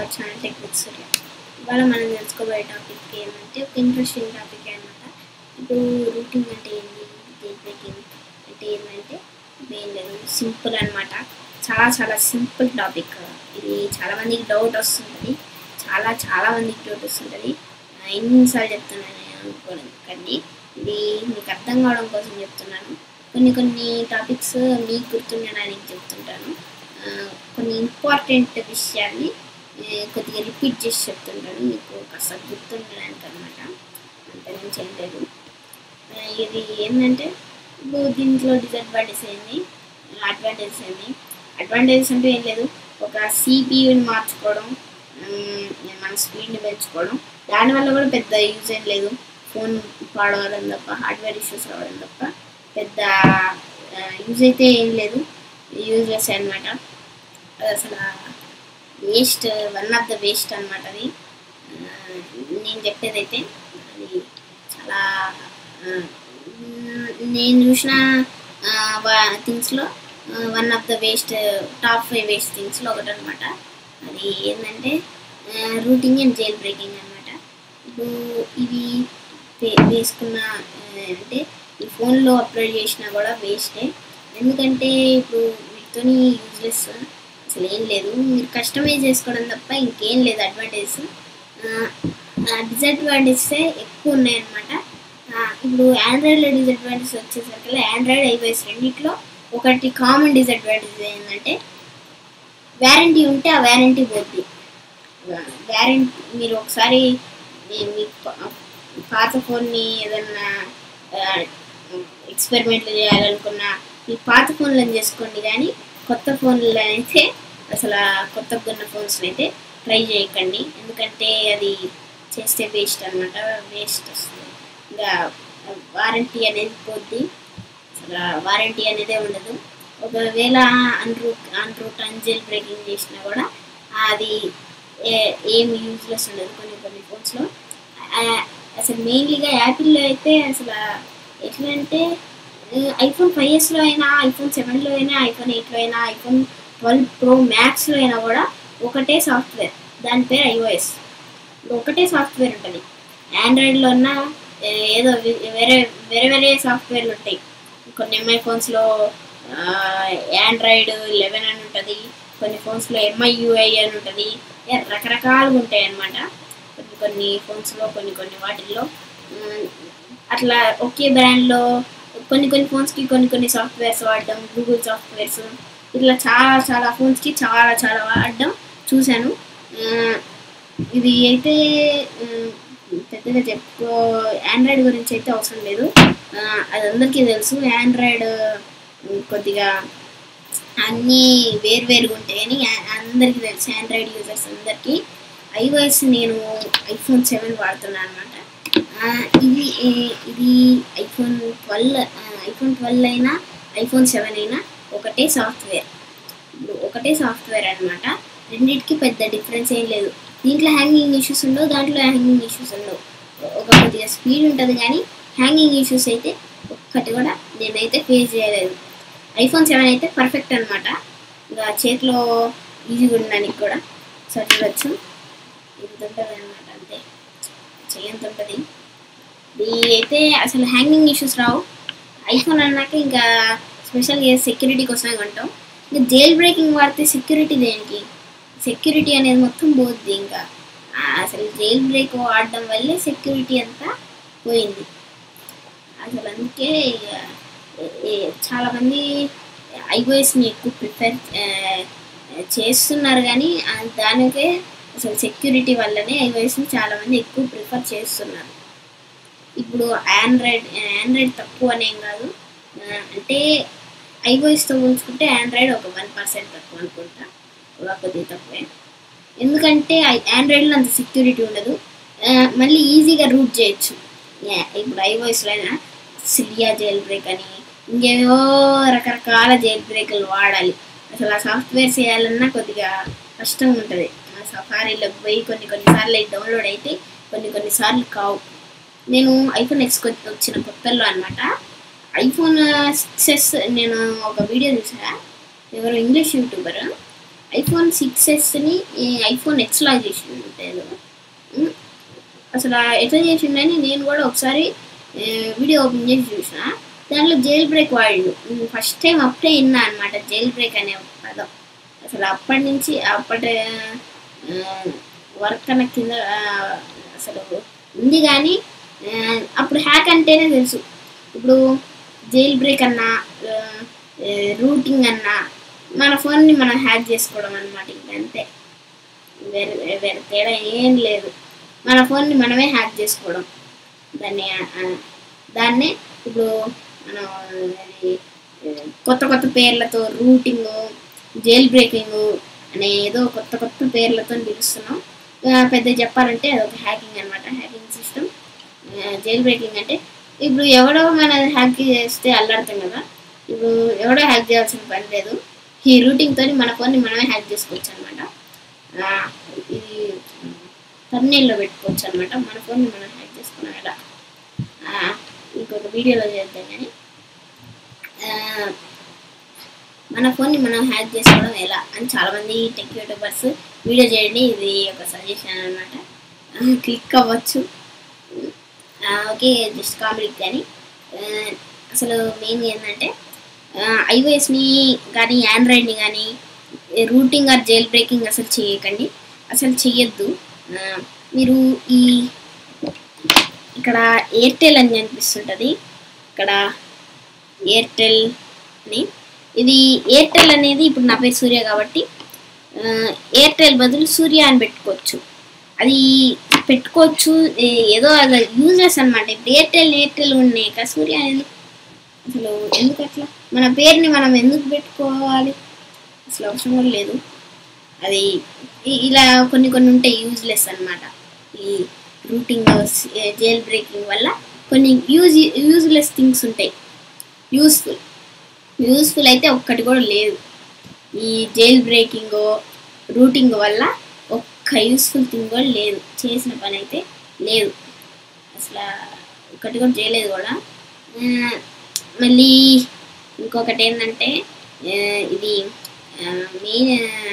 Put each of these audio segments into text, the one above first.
Channel techniques ఇవాళ మనం తెలుసుకోబోయే టాపిక్ ఏమంటే ఒక ఇంట్రెస్టింగ్ టాపిక్ అనమాట ఇప్పుడు రూటింగ్ అంటే ఏంటి జెల్ బ్రేకింగ్ అంటే ఏంటంటే ఏం లేదు సింపుల్ అనమాట చాలా చాలా సింపుల్ టాపిక్ ఇది చాలా మందికి డౌట్ వస్తుంటుంది చాలా చాలా మందికి డౌట్ వస్తుంటుంది ఆ, ఎన్నిసార్లు చెప్తున్నాను అనుకోకండి ఇది మీకు అర్థం కావడం కోసం చెప్తున్నాను కొన్ని కొన్ని టాపిక్స్ మీకు గుర్తుండడానికి చెప్తుంటాను ఆ, కొన్ని ఇంపార్టెంట్ విషయాల్ని ఆ, కొద్దిగా రిపీట్ చేసి చెప్తుంటాను మీకు కాస్త గుర్తుండడానికి అనమాట అంత నేను చేయలేదు ఆ, ఇది ఏంటంటే ఇప్పుడు దీంట్లో డిసడ్వాంటేజ్ ఏంది అడ్వాంటేజెస్ ఏంది అడ్వాంటేజెస్ అంటే ఏం లేదు ఒక సిపియూని మార్చుకోవడం ఉమ్, మన స్పీడ్ని పెంచుకోవడం దానివల్ల కూడా పెద్ద యూజ్ ఏం లేదు ఫోన్ పాడవడం తప్ప హార్డ్వేర్ ఇష్యూస్ రావడం తప్ప పెద్ద యూజ్ అయితే ఏం లేదు యూజ్లెస్ అనమాట అది అసలు waste one of the waste అనమాట అది ఆ, నేను చెప్పేదైతే అది చాలా ఆ, మ్, నేను చూసిన థింగ్స్లో one of the waste top five waste థింగ్స్లో ఒకటి అనమాట అది ఏంటంటే రూటింగ్ అండ్ జైల్ బ్రేకింగ్ అనమాట ఇప్పుడు ఇవి వే- వేసుకున్న ఆ, అంటే ఈ ఫోన్లో అప్లోడ్ చేసినా కూడా వేస్టే ఎందుకంటే ఇప్పుడు వీటితోని యూజ్లెస్ అసలు ఏం లేదు మీరు కస్టమైజ్ చేసుకోవడం తప్ప ఇంకేం లేదు అడ్వాంటేజెస్ డిసడ్వాంటేజెస్ ఎక్కువ ఉన్నాయన్నమాట ఆ, ఇప్పుడు ఆండ్రాయిడ్లో డిసడ్వాంటేజ్ వచ్చేసరికి ఆండ్రాయిడ్ ఐఓఎస్ రెండిట్లో ఒకటి కామన్ డిసడ్వాంటేజ్ ఏంటంటే వ్యారంటీ ఉంటే ఆ వ్యారంటీ పోద్ది వ్యారంటీ మీరు ఒకసారి మీ మీ పా- పాత ఫోన్ని ఏదన్నా ఎక్స్పెరిమెంట్లు చేయాలనుకున్నా మీ పాత ఫోన్లను చేసుకోండి కానీ కొత్త ఫోన్లు అయితే అసలు ఆ కొత్త కొన్న ఫోన్స్ అయితే ట్రై చేయకండి ఎందుకంటే అది చేస్తే వేస్ట్ అనమాట వేస్ట్ వస్తుంది ఇంకా వారంటీ అనేది పోద్ది అసలు వారంటీ అనేదే ఉండదు ఒకవేళ అన్రూట్ అన్రూట్ అన్జెల్ బ్రేకింగ్ చేసినా కూడా అది ఏ- ఏం యూజ్లెస్ ఉండదు కొన్ని కొన్ని ఫోన్స్లో అసలు మెయిన్లీగా యాపిల్లో అయితే అసలు ఎట్లా అంటే ఐఫోన్ ఫైవ్ ఎస్లో అయినా ఐఫోన్ సెవెన్లో అయినా ఐఫోన్ ఎయిట్లో అయినా ఐఫోన్ ట్వెల్వ్ ప్రో మ్యాక్స్లో అయినా కూడా ఒకటే సాఫ్ట్వేర్ దాని పేరు ఐఓఎస్ ఒకటే సాఫ్ట్వేర్ ఉంటుంది ఆండ్రాయిడ్లో ఉన్న ఏ- ఏదో వి- వేరే వేరే వేరే సాఫ్ట్వేర్లు ఉంటాయి కొన్ని ఎంఐ ఫోన్స్లో ఆండ్రాయిడ్ లెవెన్ అని ఉంటుంది కొన్ని ఫోన్స్లో ఎంఐయుఐ అని ఉంటుంది ఏ రకరకాలుగా ఉంటాయి అన్నమాట కొన్ని కొన్ని ఫోన్స్లో కొన్ని కొన్ని వాటిల్లో ఉమ్, అట్లా ఒకే బ్రాండ్లో కొన్ని కొన్ని ఫోన్స్కి కొన్ని కొన్ని సాఫ్ట్వేర్స్ వాడడం గూగుల్ సాఫ్ట్వేర్స్ ఇట్లా చాలా చాలా ఫోన్స్కి చాలా చాలా వాడడం చూశాను ఉమ్, ఇది అయితే ఉమ్, పెద్దగా చెప్పుకో ఆండ్రాయిడ్ గురించి అయితే అవసరం లేదు ఆ, అది అందరికీ తెలుసు ఆండ్రాయిడ్ ఉమ్, కొద్దిగా అన్నీ వేరువేరుగా ఉంటాయని ఆ- అందరికీ తెలుసు ఆండ్రాయిడ్ యూజర్స్ అందరికీ ఐఓఎస్ నేను ఐఫోన్ సెవెన్ వాడుతున్నాను అనమాట ఇది ఏ- ఇది ఐఫోన్ ట్వెల్వ్ ఐఫోన్ ట్వెల్వ్ అయినా ఐఫోన్ సెవెన్ అయినా ఒకటే సాఫ్ట్వేర్ ఇప్పుడు ఒకటే సాఫ్ట్వేర్ అన్నమాట రెండింటికి పెద్ద డిఫరెన్స్ ఏం లేదు దీంట్లో హ్యాంగింగ్ ఇష్యూస్ ఉండవు దాంట్లో హ్యాంగింగ్ ఇష్యూస్ ఉండవు ఒక కొద్దిగా స్పీడ్ ఉంటుంది కానీ హ్యాంగింగ్ ఇష్యూస్ అయితే ఒక్కటి కూడా నేనైతే ఫేస్ చేయలేదు ఐఫోన్ సెవెన్ అయితే పర్ఫెక్ట్ అనమాట ఇంకా చేతిలో ఈజీగా ఉండడానికి కూడా సో చూడొచ్చు ఇంత ఉంటుంది అనమాట అంతే చెయ్యంత ఉంటుంది ఇది అయితే అసలు హ్యాంగింగ్ ఇష్యూస్ రావు ఐఫోన్ అన్నాక ఇంకా స్పెషల్గా సెక్యూరిటీ కోసమే కొంటాం ఇంకా జైల్ బ్రేకింగ్ వాడితే సెక్యూరిటీ దేనికి సెక్యూరిటీ అనేది మొత్తం పోద్ది ఇంకా ఆ, అసలు జైల్ బ్రేక్ వాడడం వల్లే సెక్యూరిటీ అంతా పోయింది అసలు అందుకే ఇక ఏ- ఏ- చాలామంది ఐఓఎస్ని ఎక్కువ ప్రిఫర్ చేస్తున్నారు కానీ ఆ దానికే అసలు సెక్యూరిటీ వల్లనే ఐఓఎస్ని చాలామంది ఎక్కువ ప్రిఫర్ చేస్తున్నారు ఇప్పుడు ఆండ్రాయిడ్ ఆండ్రాయిడ్ తక్కువ అనేం కాదు ఆ, అంటే ఐఓఎస్తో పోల్చుకుంటే ఆండ్రాయిడ్ ఒక వన్ పర్సెంట్ తక్కువ అనుకుంటా ఒక కొద్దిగా తక్కువే ఎందుకంటే ఆండ్రాయిడ్లో అంత సెక్యూరిటీ ఉండదు ఆ, మళ్ళీ ఈజీగా రూట్ చేయొచ్చు యా, ఇప్పుడు ఐఓఎస్లో అయినా సిలియా జైల్ బ్రేక్ అని ఇంకేవో రకరకాల జైల్ బ్రేకులు వాడాలి అసలు ఆ సాఫ్ట్వేర్ చేయాలన్నా కొద్దిగా కష్టంగా ఉంటుంది ఆ సఫారీలోకి పోయి కొన్ని కొన్నిసార్లు అవి డౌన్లోడ్ అయితే కొన్ని కొన్నిసార్లు కావు నేను ఐఫోన్ ఎక్స్ వచ్చిన కొత్తల్లో అనమాట ఐఫోన్ సిక్సెస్ నేను ఒక వీడియో చూసా ఎవరు ఇంగ్లీష్ యూట్యూబర్ ఐఫోన్ సిక్స్ ఎస్ని ఐఫోన్ ఎక్స్లా చేసి ఉంటారు ఉమ్, అసలు ఆ ఎట్లా చేసిండని నేను కూడా ఒకసారి ఆ, వీడియో ఓపెన్ చేసి చూసిన దాంట్లో జైల్ బ్రేక్ వాడిండు ఫస్ట్ టైం అప్పుడే విన్నా అనమాట జైల్ బ్రేక్ అనే పదం అసలు అప్పటి నుంచి అప్పటి వర్క్ అన్న కింద ఆ, అసలు ఉంది కానీ ఆ, అప్పుడు హ్యాక్ అంటేనే తెలుసు ఇప్పుడు జైల్ బ్రేక్ అన్నా రూటింగ్ అన్నా మన ఫోన్ని మనం హ్యాక్ చేసుకోవడం అనమాట ఇంకంతే వేరే వేరే తేడా ఏం లేదు మన ఫోన్ని మనమే హ్యాక్ చేసుకోవడం దాన్ని ఆ, దాన్నే ఇప్పుడు మనం అది, ఆ, కొత్త కొత్త పేర్లతో రూటింగ్ జైల్ బ్రేకింగ్ అనే ఏదో కొత్త కొత్త పేర్లతో పిలుస్తున్నాం ఆ, పెద్ద చెప్పాలంటే అదొక హ్యాకింగ్ అనమాట హ్యాకింగ్ సిస్టమ్ జైల్ బ్రేకింగ్ అంటే ఇప్పుడు ఎవడో మన హ్యాక్ చేస్తే అల్లాడతాం కదా ఇప్పుడు ఎవడో హ్యాక్ చేయాల్సిన పని లేదు ఈ రూటింగ్ తోని మన ఫోన్ని మనమే హ్యాక్ చేసుకోవచ్చు అనమాట ఇది thumbnail లో పెట్టుకోవచ్చు అనమాట మన ఫోన్ని మనం హ్యాక్ చేసుకున్నాం ఎలా ఆ, ఇంకొక వీడియోలో చేద్దాం కానీ ఆ, మన ఫోన్ని మనం హ్యాక్ చేసుకోవడం ఎలా అని చాలామంది టెక్ యూట్యూబర్స్ వీడియో చేయండి ఇది ఒక సజెషన్ అనమాట క్లిక్ అవ్వచ్చు ఆ, ఓకే జస్ట్ కామెడీ కానీ ఆ, అసలు మెయిన్ ఏంటంటే ఐఓఎస్ని కానీ ఆండ్రాయిడ్ని కానీ రూటింగ్ ఆర్ జైల్ బ్రేకింగ్ అసలు చేయకండి అసలు చెయ్యొద్దు ఆ, మీరు ఈ ఇక్కడ ఎయిర్టెల్ అని కనిపిస్తుంటుంది ఇక్కడ ఎయిర్టెల్ అని ఇది ఎయిర్టెల్ అనేది ఇప్పుడు నా పేరు సూర్య కాబట్టి ఆ, ఎయిర్టెల్ బదులు సూర్య అని పెట్టుకోవచ్చు అది పెట్టుకోవచ్చు ఏ- ఏదో అది యూజ్లెస్ అనమాట ఇప్పుడు ఎయిర్టెల్ ఎయిర్టెల్ ఉన్నాయి కదా సూర్య అనేది అసలు ఎందుకు అట్లా మన పేరుని మనం ఎందుకు పెట్టుకోవాలి అసలు అవసరం కూడా లేదు అది ఇ- ఇలా కొన్ని కొన్ని ఉంటాయి యూజ్లెస్ అన్నమాట ఈ రూటింగ్ జైల్ బ్రేకింగ్ వల్ల కొన్ని యూజ్ యూజ్లెస్ థింగ్స్ ఉంటాయి యూస్ఫుల్ యూస్ఫుల్ అయితే ఒక్కటి కూడా లేదు ఈ జైల్ బ్రేకింగ్ రూటింగ్ వల్ల ఒక్క యూస్ఫుల్ థింగ్ కూడా లేదు చేసిన పని అయితే లేదు అసలు ఒక్కటి కూడా చేయలేదు కూడా ఆ, మళ్ళీ ఇంకొకటి ఏంటంటే ఆ, ఇది మెయిన్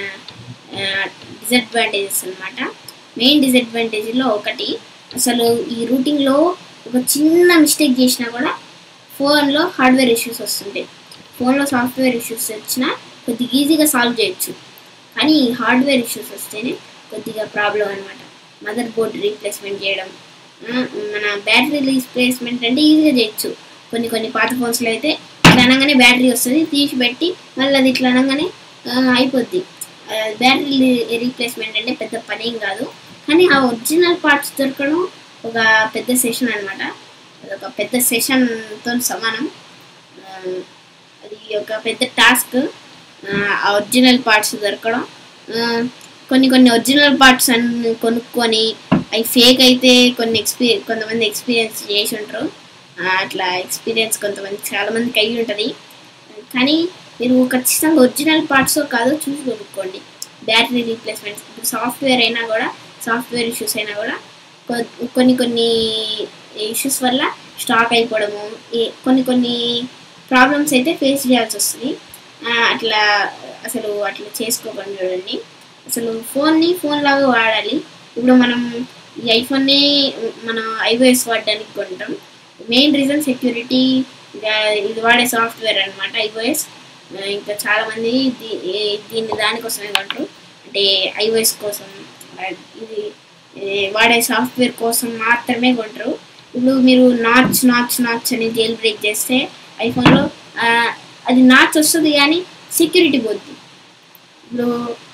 డిసడ్వాంటేజెస్ అన్నమాట మెయిన్ డిసడ్వాంటేజ్లో ఒకటి అసలు ఈ రూటింగ్లో ఒక చిన్న మిస్టేక్ చేసినా కూడా ఫోన్లో హార్డ్వేర్ ఇష్యూస్ వస్తుంటాయి ఫోన్లో సాఫ్ట్వేర్ ఇష్యూస్ వచ్చినా కొద్దిగా ఈజీగా సాల్వ్ చేయొచ్చు కానీ ఈ హార్డ్వేర్ ఇష్యూస్ వస్తేనే కొద్దిగా ప్రాబ్లం అనమాట మదర్ బోర్డ్ రీప్లేస్మెంట్ చేయడం ఆ, మన బ్యాటరీ రీప్లేస్మెంట్ అంటే ఈజీగా చేయొచ్చు కొన్ని కొన్ని పాత ఫోన్స్లో అయితే ఇట్లా అనగానే బ్యాటరీ వస్తుంది తీసి పెట్టి మళ్ళీ అది ఇట్లా అనగానే ఆ, అయిపోద్ది బ్యాటరీ రీప్లేస్మెంట్ అంటే పెద్ద పని ఏం కాదు కానీ ఆ ఒరిజినల్ పార్ట్స్ దొరకడం ఒక పెద్ద సెషన్ అనమాట అదొక పెద్ద సెషన్తో సమానం ఆ, అది ఒక పెద్ద టాస్క్ ఆ ఒరిజినల్ పార్ట్స్ దొరకడం ఆ, కొన్ని కొన్ని ఒరిజినల్ పార్ట్స్ అన్ని కొనుక్కొని అవి ఫేక్ అయితే కొన్ని ఎక్స్పీ కొంతమంది ఎక్స్పీరియన్స్ చేసి ఉంటారు ఆ, అట్లా ఎక్స్పీరియన్స్ కొంతమంది చాలా మందికి అయ్యి ఉంటుంది కానీ మీరు ఖచ్చితంగా ఒరిజినల్ పార్ట్స్ కాదో చూసి కొనుక్కోండి బ్యాటరీ రీప్లేస్మెంట్స్ ఇప్పుడు సాఫ్ట్వేర్ అయినా కూడా సాఫ్ట్వేర్ ఇష్యూస్ అయినా కూడా కొ- కొన్ని కొన్ని ఇష్యూస్ వల్ల స్టాక్ అయిపోవడము ఈ- కొన్ని కొన్ని ప్రాబ్లమ్స్ అయితే ఫేస్ చేయాల్సి వస్తుంది ఆ, అట్లా అసలు అట్లా చేసుకోకండి చూడండి అసలు ఫోన్ని ఫోన్ లాగా వాడాలి ఇప్పుడు మనం ఈ ఐఫోన్ని మనం ఐఓఎస్ వాడడానికి కొంటాం మెయిన్ రీజన్ సెక్యూరిటీ ఇది వాడే సాఫ్ట్వేర్ అనమాట ఐఓఎస్ ఇంకా చాలా మంది దీ- ఈ- దీన్ని దానికోసమే కొంటారు అంటే ఐఓఎస్ కోసం ఆ, ఇది ఏ, వాడే సాఫ్ట్వేర్ కోసం మాత్రమే కొంటారు ఇప్పుడు మీరు నాచ్ నాచ్ నాచ్ అని జైల్ బ్రేక్ చేస్తే ఐఫోన్లో అది నాచ్ వస్తుంది కానీ సెక్యూరిటీ పోద్ది ఇప్పుడు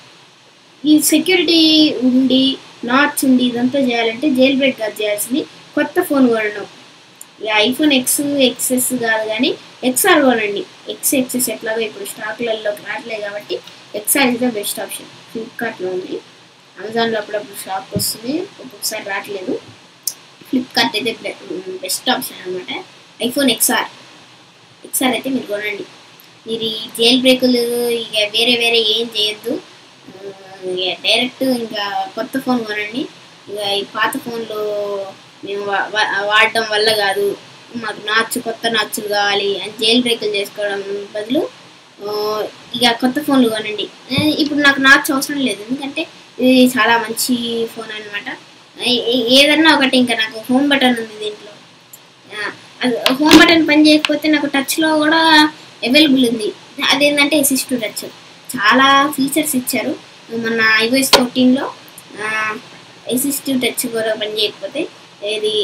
ఈ సెక్యూరిటీ ఉండి నాచ్ ఉండి ఇదంతా చేయాలంటే జైల్ బ్రేక్ కాదు చేయాల్సింది కొత్త ఫోన్ కొనడం ఇక ఐఫోన్ ఎక్స్ ఎక్సెస్ కాదు కానీ ఎక్స్ఆర్ కొనండి ఎక్స్ ఎక్సెస్ ఎట్లాగో ఇప్పుడు స్టాక్లలోకి రావట్లేదు కాబట్టి XR is the best option ఫ్లిప్కార్ట్లో ఉంది అమెజాన్లో అప్పుడప్పుడు షాప్ వస్తుంది ఒక్కొక్కసారి రావట్లేదు ఫ్లిప్కార్ట్ అయితే బెస్ట్ ఆప్షన్ అనమాట ఐఫోన్ ఎక్స్ఆర్ ఎక్స్ఆర్ అయితే మీరు కొనండి మీరు ఈ జైల్ బ్రేకులు ఇక వేరే వేరే ఏం చేయొద్దు ఇక డైరెక్ట్ ఇంకా కొత్త ఫోన్ కొనండి ఇక ఈ పాత ఫోన్లు మేము వా- వా- వాడడం వల్ల కాదు మాకు నాచు కొత్త నాచులు కావాలి అని జైల్ బ్రేకులు చేసుకోవడం బదులు ఆ, ఇక కొత్త ఫోన్లు కొనండి ఆ, ఇప్పుడు నాకు నాచ్ అవసరం లేదు ఎందుకంటే ఇది చాలా మంచి ఫోన్ అనమాట ఏదన్నా ఒకటి ఇంకా నాకు హోమ్ బటన్ ఉంది దీంట్లో ఆ, అది హోమ్ బటన్ పని చేయకపోతే నాకు టచ్లో కూడా అవైలబుల్ ఉంది అదేంటంటే ఎసిస్ టు టచ్ చాలా ఫీచర్స్ ఇచ్చారు మన ఐఓఎస్ ఫోర్టీన్లో ఎసిస్ టు టచ్ కూడా పని చేయకపోతే ఇది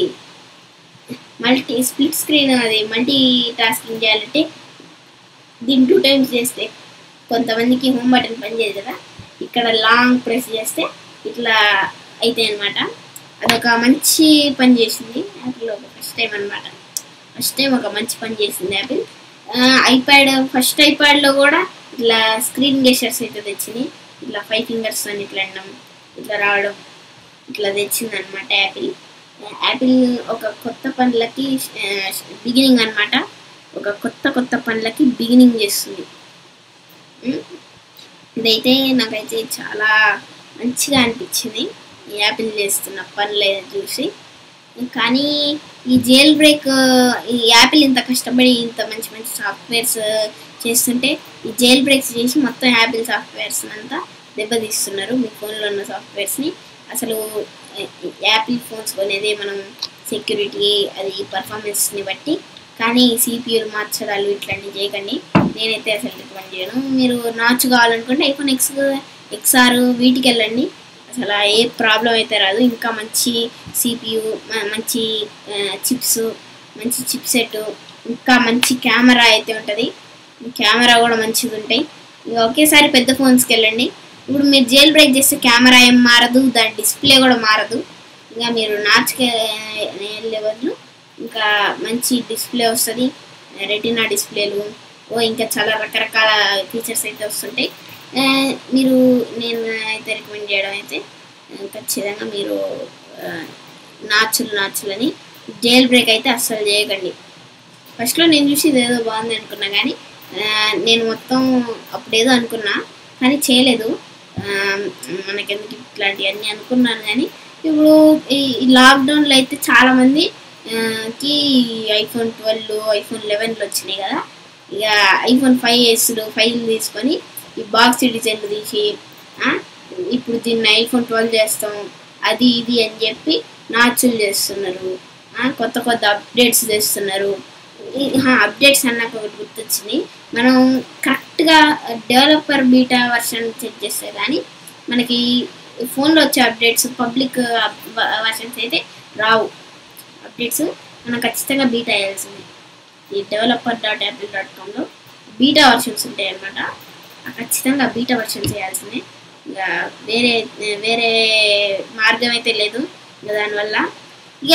మల్టీ స్ప్లిట్ స్క్రీన్ అది మల్టీ టాస్కింగ్ చేయాలంటే దీన్ని టూ టైమ్స్ చేస్తే కొంతమందికి హోమ్ బటన్ పనిచేయదు కదా ఇక్కడ లాంగ్ ప్రెస్ చేస్తే ఇట్లా అవుతాయి అనమాట అదొక మంచి పని చేసింది యాపిల్ ఒక ఫస్ట్ టైం అనమాట ఫస్ట్ టైం ఒక మంచి పని చేసింది యాపిల్ ఐప్యాడ్ ఫస్ట్ ఐప్యాడ్లో కూడా ఇట్లా స్క్రీన్ గెషర్స్ అయితే తెచ్చింది ఇట్లా ఫైవ్ ఫింగర్స్ అని ఇట్లా అనడం ఇట్లా రావడం ఇట్లా తెచ్చింది అనమాట యాపిల్ యాపిల్ ఒక కొత్త పనులకి బిగినింగ్ అన్నమాట ఒక కొత్త కొత్త పనులకి బిగినింగ్ చేస్తుంది ఉమ్. ఇదైతే నాకైతే చాలా మంచిగా అనిపించింది ఈ యాపిల్ చేస్తున్న పనులు చూసి కానీ ఈ జైల్ బ్రేక్ ఈ యాపిల్ ఇంత కష్టపడి ఇంత మంచి మంచి సాఫ్ట్వేర్స్ చేస్తుంటే ఈ జైల్ బ్రేక్స్ చేసి మొత్తం యాపిల్ సాఫ్ట్వేర్స్ అంతా దెబ్బతీస్తున్నారు మీ ఫోన్లో ఉన్న సాఫ్ట్వేర్స్ని అసలు యాపిల్ ఫోన్స్ కొనేది మనం సెక్యూరిటీ అది పర్ఫార్మెన్స్ని బట్టి కానీ సిపియూలు మార్చడాలు ఇట్లాంటివి చేయకండి నేనైతే అసలు రికమెండ్ చేయను మీరు నాచ్ కావాలనుకుంటే ఐఫోన్ ఎక్స్ ఎక్స్ఆర్ వీటికి వెళ్ళండి అసలు ఏ ప్రాబ్లం అయితే రాదు ఇంకా మంచి సిపియు మంచి చిప్స్ మంచి చిప్ సెట్ ఇంకా మంచి కెమెరా అయితే ఉంటుంది కెమెరా కూడా మంచిగా ఉంటాయి ఇంకా ఒకేసారి పెద్ద ఫోన్స్కి వెళ్ళండి ఇప్పుడు మీరు జైల్ బ్రేక్ చేస్తే కెమెరా ఏం మారదు దాని డిస్ప్లే కూడా మారదు ఇంకా మీరు నాచ్కి వెళ్ళే బదులు ఇంకా మంచి డిస్ప్లే వస్తుంది రెటినా డిస్ప్లేలు ఓ ఇంకా చాలా రకరకాల ఫీచర్స్ అయితే వస్తుంటాయి ఆ, మీరు నేను అయితే రికమెండ్ చేయడం అయితే ఆ, ఖచ్చితంగా మీరు ఆ, నాచులు నాచులని జైల్ బ్రేక్ అయితే అస్సలు చేయకండి ఫస్ట్లో నేను చూసి ఇదేదో బాగుంది అనుకున్నా కానీ ఆ, నేను మొత్తం అప్పుడేదో అనుకున్నా కానీ చేయలేదు ఆ, మనకెందుకు ఇట్లాంటివన్నీ అనుకున్నాను కానీ ఇప్పుడు ఈ ఈ లాక్డౌన్లో అయితే చాలామంది ఆ, కి ఐఫోన్ ట్వెల్వ్ ఐఫోన్ లెవెన్లు వచ్చినాయి కదా ఇక ఐఫోన్ ఫైవ్ ఎస్లు ఫైవ్ తీసుకొని ఈ బాక్స్ డిజైన్లు తీసి ఆ, ఇప్పుడు దీన్ని ఐఫోన్ ట్వెల్వ్ చేస్తాం అది ఇది అని చెప్పి నాచులు చేస్తున్నారు ఆ, కొత్త కొత్త అప్డేట్స్ చేస్తున్నారు అప్డేట్స్ అన్నాక ఒకటి గుర్తొచ్చింది మనం కరెక్ట్గా డెవలపర్ బీటా వర్షన్ చెక్ చేస్తే కానీ మనకి ఫోన్లో వచ్చే అప్డేట్స్ పబ్లిక్ వర్షన్స్ అయితే రావు అప్డేట్స్ మనం ఖచ్చితంగా బీటా వేయాల్సిందే ఈ డెవలపర్ డాట్ యాపిల్ డాట్ కామ్లో బీటా వర్షన్స్ ఉంటాయి అన్నమాట ఆ ఖచ్చితంగా బీటా వర్షన్స్ చేయాల్సిందే ఇంకా వేరే వేరే మార్గం అయితే లేదు ఇంకా దానివల్ల ఇక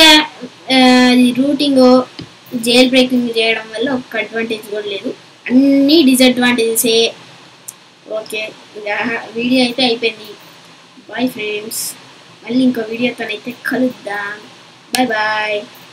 రూటింగ్ జైల్ బ్రేకింగ్ చేయడం వల్ల ఒక అడ్వాంటేజ్ కూడా లేదు అన్ని డిసడ్వాంటేజెసే ఓకే ఇక వీడియో అయితే అయిపోయింది బాయ్ ఫ్రెండ్స్ మళ్ళీ ఇంకో వీడియోతోనైతే కలుద్దాం బాయ్ బాయ్